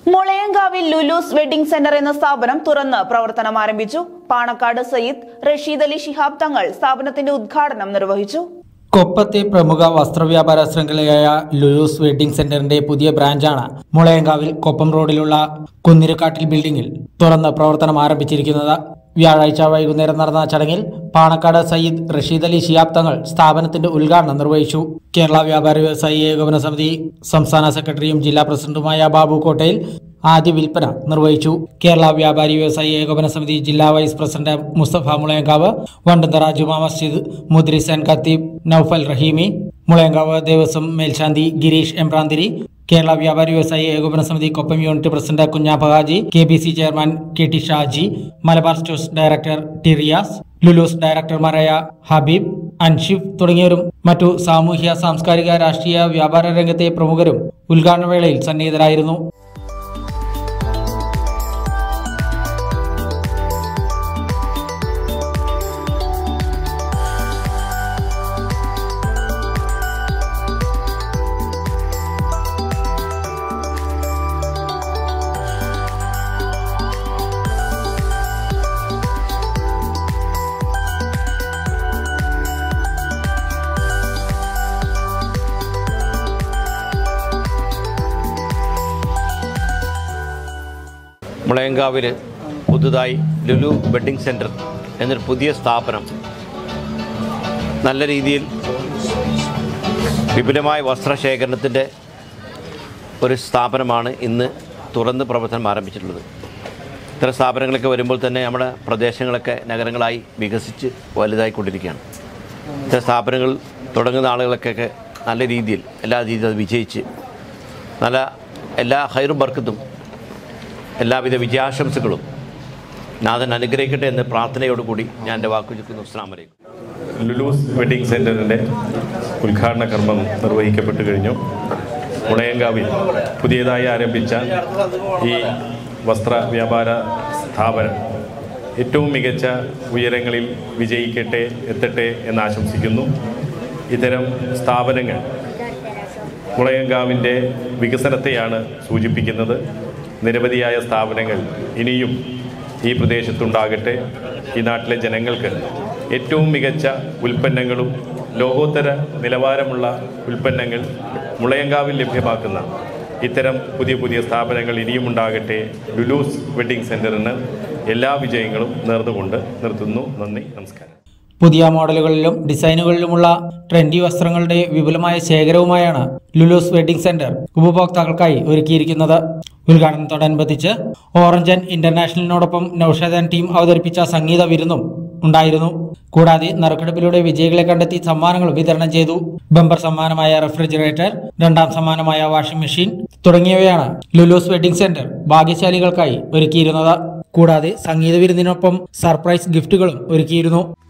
മുളയങ്കാവിൽ Lulu's wedding centre എന്ന സ്ഥാപനം തുറന്ന് പ്രവർത്തനം ആരംഭിച്ചു പാണക്കാട് സയ്യിദ് റഷീദ് അലി ശിഹാബ് തങ്ങൾ സ്ഥാപനത്തിന്റെ ഉദ്ഘാടനം നിർവഹിച്ചു കൊപ്പത്തെ പ്രമുഖ വസ്ത്രവ്യാപാര ശൃംഖലയായ ലുലൂസ് വെഡിംഗ് സെന്ററിന്റെ പുതിയ ബ്രാഞ്ചാണ് മുളയങ്കാവിൽ കൊപ്പം റോഡിലുള്ള കുന്നിരക്കാട്ടിൽ ബിൽഡിംഗിൽ തുറന്ന് പ്രവർത്തനം ആരംഭിച്ചിരിക്കുന്നത് വ്യാഴാഴ്ച വൈകുന്നേരം നടന്ന ചടങ്ങിൽ പാണക്കാട് സയ്യിദ് റഷീദ് അലി ശിയാബ് തങ്ങൾ സ്ഥാപനത്തിന്റെ ഉദ്ഘാടനം നിർവഹിച്ചു കേരള വ്യാപാര വ്യവസായി ഏകോപന സമിതി സംസ്ഥാന സെക്രട്ടറിയും ജില്ലാ പ്രസിഡന്റുമായ ബാബു കോട്ടയിൽ ആദ്യ വിൽപ്പന നിർവഹിച്ചു കേരള വ്യാപാരി വ്യവസായി ഏകോപന സമിതി ജില്ലാ വൈസ് പ്രസിഡന്റ് മുസ്തഫ മുളയങ്കാവ് വണ്ടന്തറ ജുമാ മസ്ജിദ് മുദ്രിസൻ ഖത്തീബ് നൌഫൽ റഹീമി മുളയങ്കാവ് ദേവസ്വം മേൽശാന്തി ഗിരീഷ് എംബ്രാന്തിരി കേരള വ്യാപാരി വ്യവസായി ഏകോപന സമിതി Koppam unit president Kunhappa Haji K B C chairman K T Shaji Malabar stores director T Riyas Lulus ഡയറക്ടർമാരായ ഹബീബ് അൻഷിഫ് തുടങ്ങിയവരും മറ്റു സാമൂഹ്യ സാംസ്കാരിക രാഷ്ട്രീയ വ്യാപാര രംഗത്തെ പ്രമുഖരും ഉദ്ഘാടന വേളയിൽ സന്നിഹിതരായിരുന്നു മുളയങ്കാവിൽ പുതുതായി ലുലു വെഡ്ഡിംഗ് സെൻറ്റർ എന്നൊരു പുതിയ സ്ഥാപനം നല്ല രീതിയിൽ വിപുലമായ വസ്ത്രശേഖരണത്തിൻ്റെ ഒരു സ്ഥാപനമാണ് ഇന്ന് തുറന്ന് പ്രവർത്തനം ആരംഭിച്ചിട്ടുള്ളത് ഇത്തരം സ്ഥാപനങ്ങളൊക്കെ വരുമ്പോൾ തന്നെ നമ്മുടെ പ്രദേശങ്ങളൊക്കെ നഗരങ്ങളായി വികസിച്ച് വലുതായിക്കൊണ്ടിരിക്കുകയാണ് ഇത്തരം സ്ഥാപനങ്ങൾ തുടങ്ങുന്ന ആളുകളൊക്കെ നല്ല രീതിയിൽ എല്ലാ രീതിയിലും അത് വിജയിച്ച് നല്ല എല്ലാ ഹൈറും ബർക്കത്തും എല്ലാവിധ വിജയാശംസകളും നാഥൻ അനുഗ്രഹിക്കട്ടെ എന്ന പ്രാർത്ഥനയോടുകൂടി ഞാൻ എൻ്റെ വാക്കു ചുറ്റുന്നു അസ്സാം വലൈക്കും ലുലൂസ് വെഡിംഗ് സെൻറ്ററിൻ്റെ ഉദ്ഘാടന കർമ്മം നിർവഹിക്കപ്പെട്ടു കഴിഞ്ഞു മുളയങ്കാവിൽ പുതിയതായി ആരംഭിച്ച ഈ വസ്ത്ര വ്യാപാര സ്ഥാപനം ഏറ്റവും മികച്ച ഉയരങ്ങളിൽ വിജയിക്കട്ടെ എത്തട്ടെ എന്ന് ആശംസിക്കുന്നു ഇത്തരം സ്ഥാപനങ്ങൾ മുളയങ്കാവിൻ്റെ വികസനത്തെയാണ് സൂചിപ്പിക്കുന്നത് നിരവധിയായ സ്ഥാപനങ്ങൾ ഇനിയും ഈ പ്രദേശത്തുണ്ടാകട്ടെ ഈ നാട്ടിലെ ജനങ്ങൾക്ക് ഏറ്റവും മികച്ച ഉൽപ്പന്നങ്ങളും ലോകോത്തര നിലവാരമുള്ള ഉൽപ്പന്നങ്ങൾ മുളയങ്കാവിൽ ലഭ്യമാക്കുന്ന ഇത്തരം പുതിയ പുതിയ സ്ഥാപനങ്ങൾ ഇനിയും ഉണ്ടാകട്ടെ ലുലൂസ് വെഡ്ഡിംഗ് സെൻറ്ററിന് എല്ലാ വിജയങ്ങളും നേർന്നുകൊണ്ട് നിർത്തുന്നു നന്ദി നമസ്കാരം പുതിയ മോഡലുകളിലും ഡിസൈനുകളിലുമുള്ള ട്രെൻഡി വസ്ത്രങ്ങളുടെ വിപുലമായ ശേഖരവുമായാണ് ലുലൂസ് വെഡിംഗ് സെന്റർ ഉപഭോക്താക്കൾക്കായി ഒരുക്കിയിരിക്കുന്നത് ഉദ്ഘാടനത്തോടനുബന്ധിച്ച് ഓറഞ്ചൻ ഇന്റർനാഷണലിനോടൊപ്പം നൌഷാദൻ ടീം അവതരിപ്പിച്ച സംഗീത വിരുന്നും ഉണ്ടായിരുന്നു കൂടാതെ നറുക്കെടുപ്പിലൂടെ വിജയികളെ കണ്ടെത്തി സമ്മാനങ്ങൾ വിതരണം ചെയ്തു ബമ്പർ സമ്മാനമായ റെഫ്രിജറേറ്റർ രണ്ടാം സമ്മാനമായ വാഷിംഗ് മെഷീൻ തുടങ്ങിയവയാണ് ലുലൂസ് വെഡിംഗ് സെന്റർ ഭാഗ്യശാലികൾക്കായി ഒരുക്കിയിരുന്നത് കൂടാതെ സംഗീത വിരുന്നിനൊപ്പം സർപ്രൈസ് ഗിഫ്റ്റുകളും ഒരുക്കിയിരുന്നു